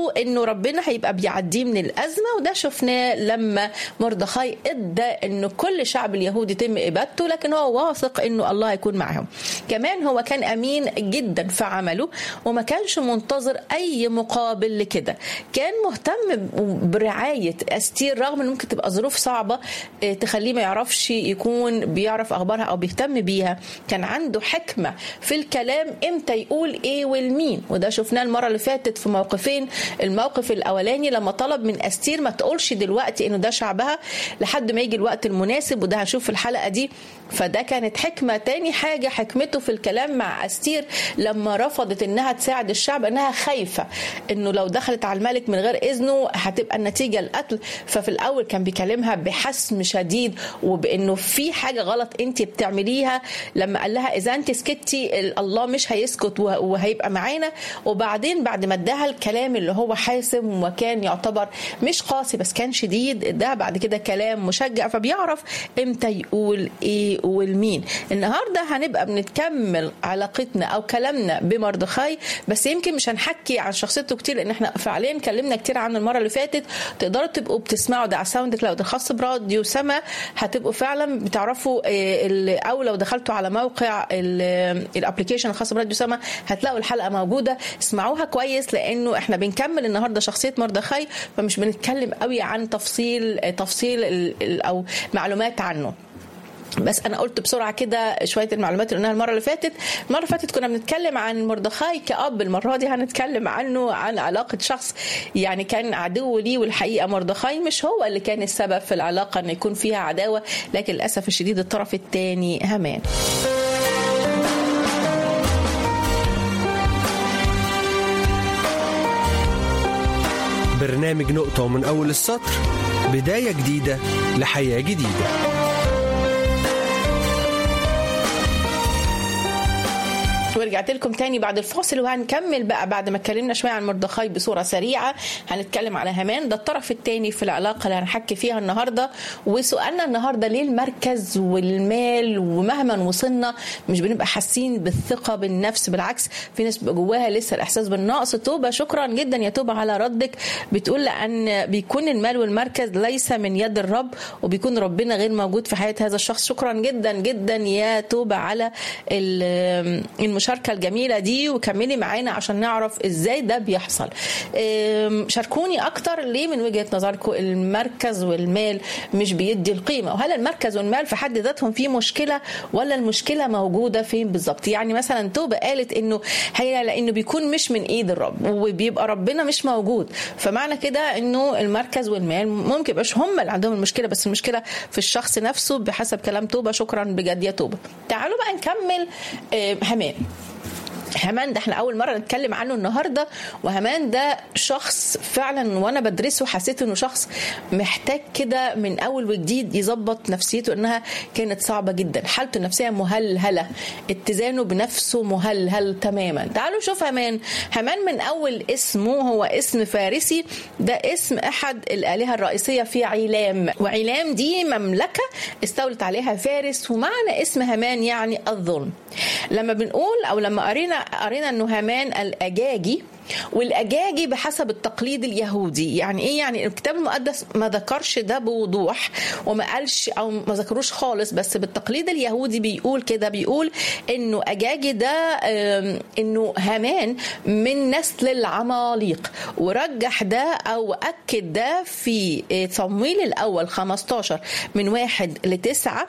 انه ربنا هيبقى بيعديه من الازمه وده شفناه لما مردخاي ادى انه كل شعب اليهود يتم ابادته لكن هو واثق انه الله هيكون معهم كمان هو كان امين جدا في عمله وما كانش منتظر اي مقابل لكده كان مهتم برعايه استير رغم ان ممكن تبقى ظروف صعبه تخليه ما يعرفش يكون بيعرف اخبارها او بيهتم بيها كان عنده حكمه في الكلام امتى يقول ايه والمين وده شفناه المره اللي فاتت في موقفين الموقف الاولاني لما طلب من استير ما تقولش دلوقتي انه ده شعبها لحد ما يجي الوقت المناسب وده هشوف في الحلقه دي فده كانت حكمه تاني حاجه حكمته في الكلام مع استير لما رفضت انها تساعد الشعب انها خايفه انه لو دخلت على الملك من غير اذنه هتبقى النتيجه القتل ففي الاول كان بيكلمها بحسم شديد وبانه في حاجه غلط انت بتعمليها لما قال لها اذا انت سكتي الله مش هيسكت وهيبقى معانا وبعدين بعد ما اداها الكلام اللي هو حاسم وكان يعتبر مش قاسي بس كان شديد ده بعد كده كلام مشجع فبيعرف امتى يقول ايه والمين النهارده هنبقى بنكمل علاقتنا او كلامنا بمردخاي بس يمكن مش هنحكي عن شخصيته كتير لان احنا فعليا اتكلمنا كتير عنه المره اللي فاتت تقدروا تبقوا بتسمعوا ده على ساوند كلاود الخاص براديو سما هتبقوا فعلا بتعرفوا او لو دخلتوا على موقع الابلكيشن الخاص براديو سما هتلاقوا الحلقه موجوده اسمعوها كويس لانه احنا بنكمل النهارده شخصيه مردخاي فمش بنتكلم قوي عن تفصيل تفصيل او معلومات عنه بس انا قلت بسرعه كده شويه المعلومات اللي قلناها المره اللي فاتت المره اللي فاتت كنا بنتكلم عن مردخاي كاب المره دي هنتكلم عنه عن علاقه شخص يعني كان عدو ليه والحقيقه مردخاي مش هو اللي كان السبب في العلاقه ان يكون فيها عداوه لكن للاسف الشديد الطرف الثاني همان برنامج نقطة من أول السطر بداية جديدة لحياة جديدة ورجعت لكم تاني بعد الفاصل وهنكمل بقى بعد ما اتكلمنا شويه عن مردخاي بصوره سريعه هنتكلم على هامان ده الطرف الثاني في العلاقه اللي هنحكي فيها النهارده وسؤالنا النهارده ليه المركز والمال ومهما وصلنا مش بنبقى حاسين بالثقه بالنفس بالعكس في ناس بيبقى جواها لسه الاحساس بالنقص توبه شكرا جدا يا توبه على ردك بتقول لان بيكون المال والمركز ليس من يد الرب وبيكون ربنا غير موجود في حياه هذا الشخص شكرا جدا جدا يا توبه على المشاركه المشاركة الجميلة دي وكملي معانا عشان نعرف ازاي ده بيحصل شاركوني اكتر ليه من وجهة نظركم المركز والمال مش بيدي القيمة وهل المركز والمال في حد ذاتهم في مشكلة ولا المشكلة موجودة فين بالظبط يعني مثلا توبة قالت انه هي لانه بيكون مش من ايد الرب وبيبقى ربنا مش موجود فمعنى كده انه المركز والمال ممكن يبقاش هم اللي عندهم المشكلة بس المشكلة في الشخص نفسه بحسب كلام توبة شكرا بجد يا توبة تعالوا بقى نكمل همان همان ده احنا اول مره نتكلم عنه النهارده وهمان ده شخص فعلا وانا بدرسه حسيت انه شخص محتاج كده من اول وجديد يظبط نفسيته انها كانت صعبه جدا حالته النفسيه مهلهله اتزانه بنفسه مهلهل تماما تعالوا نشوف همان همان من اول اسمه هو اسم فارسي ده اسم احد الالهه الرئيسيه في عيلام وعيلام دي مملكه استولت عليها فارس ومعنى اسم همان يعني الظلم لما بنقول او لما قرينا قرينا انه هامان الاجاجي والاجاجي بحسب التقليد اليهودي يعني ايه يعني الكتاب المقدس ما ذكرش ده بوضوح وما قالش او ما ذكروش خالص بس بالتقليد اليهودي بيقول كده بيقول انه اجاجي ده انه هامان من نسل العماليق ورجح ده او اكد ده في صمويل الاول 15 من واحد لتسعة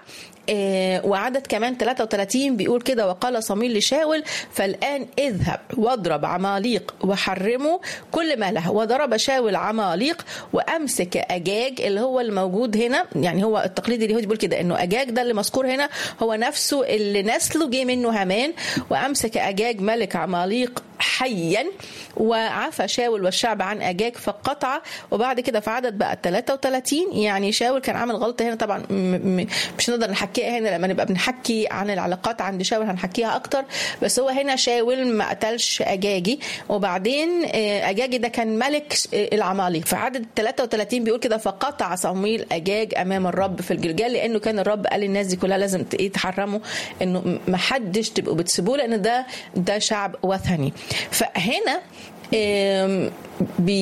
وعدد كمان 33 بيقول كده وقال صميل لشاول فالآن اذهب واضرب عماليق وحرمه كل ما له وضرب شاول عماليق وأمسك أجاج اللي هو الموجود هنا يعني هو التقليد اليهودي بيقول كده إنه أجاج ده اللي مذكور هنا هو نفسه اللي نسله جه منه هامان وأمسك أجاج ملك عماليق حيا وعفى شاول والشعب عن أجاج فقطع وبعد كده في عدد بقى 33 يعني شاول كان عامل غلطة هنا طبعا مش نقدر نحكيها هنا لما نبقى بنحكي عن العلاقات عند شاول هنحكيها أكتر بس هو هنا شاول ما قتلش أجاجي وبعدين أجاجي ده كان ملك العماليق في عدد 33 بيقول كده فقطع صمويل أجاج أمام الرب في الجلجال لأنه كان الرب قال للناس دي كلها لازم يتحرموا إنه ما حدش تبقوا بتسيبوه لأن ده ده شعب وثني فهنا